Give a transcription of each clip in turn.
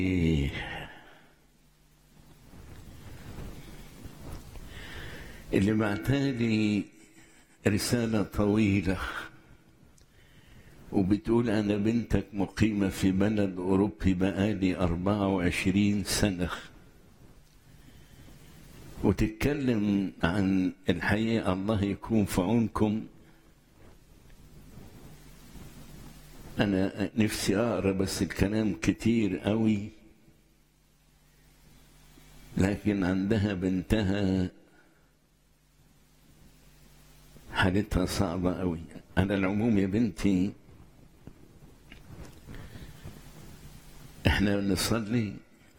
اللي بعتالي رسالة طويلة وبتقول أنا بنتك مقيمة في بلد أوروبي بقالي أربعة وعشرين سنة وتتكلم عن الحقيقة الله يكون في عونكم أنا نفسي أقرأ بس الكلام كتير قوي لكن عندها بنتها حالتها صعبة قوي على العموم يا بنتي احنا نصلي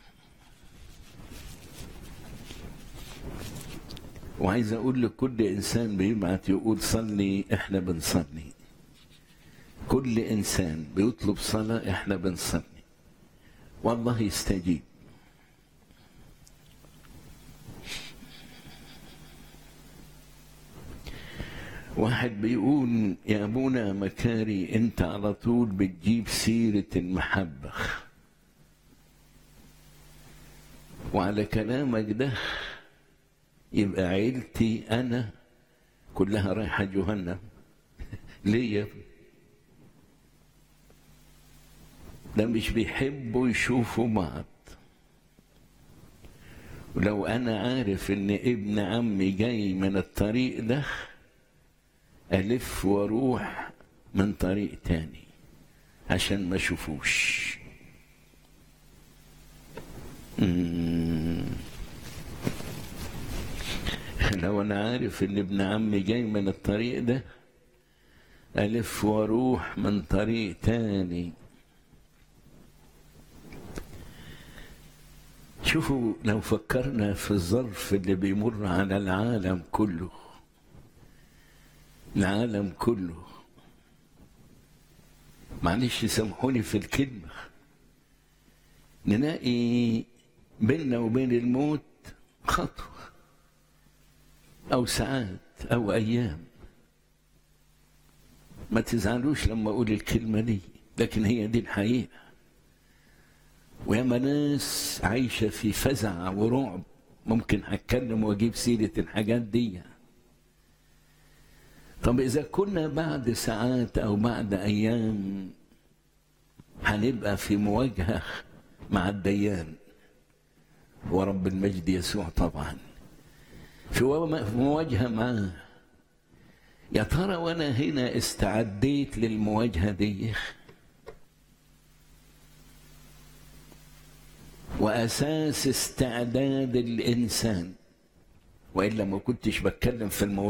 وعايز اقول لكل انسان بيبعت يقول صلي احنا بنصلي كل انسان بيطلب صلاة احنا بنصلي والله يستجيب واحد بيقول يا ابونا مكاري انت على طول بتجيب سيرة المحبة وعلى كلامك ده يبقى عيلتي انا كلها رايحة جهنم ليه يا ابني ده مش بيحبوا يشوفوا بعض ولو انا عارف ان ابن عمي جاي من الطريق ده ألف وأروح من طريق تاني عشان ما أشوفوش لو أنا عارف إن ابن عمي جاي من الطريق ده ألف وأروح من طريق تاني شوفوا لو فكرنا في الظرف اللي بيمر على العالم كله العالم كله معلش سامحوني في الكلمة نلاقي بيننا وبين الموت خطوة أو ساعات أو أيام ما تزعلوش لما أقول الكلمة دي لكن هي دي الحقيقة وياما ناس عايشة في فزع ورعب ممكن هتكلم واجيب سيرة الحاجات دي طب إذا كنا بعد ساعات أو بعد أيام هنبقى في مواجهة مع الديان ورب المجد يسوع طبعا في مواجهة معاه يا ترى وأنا هنا استعديت للمواجهة دي وأساس استعداد الإنسان وإلا ما كنتش بتكلم في الموضوع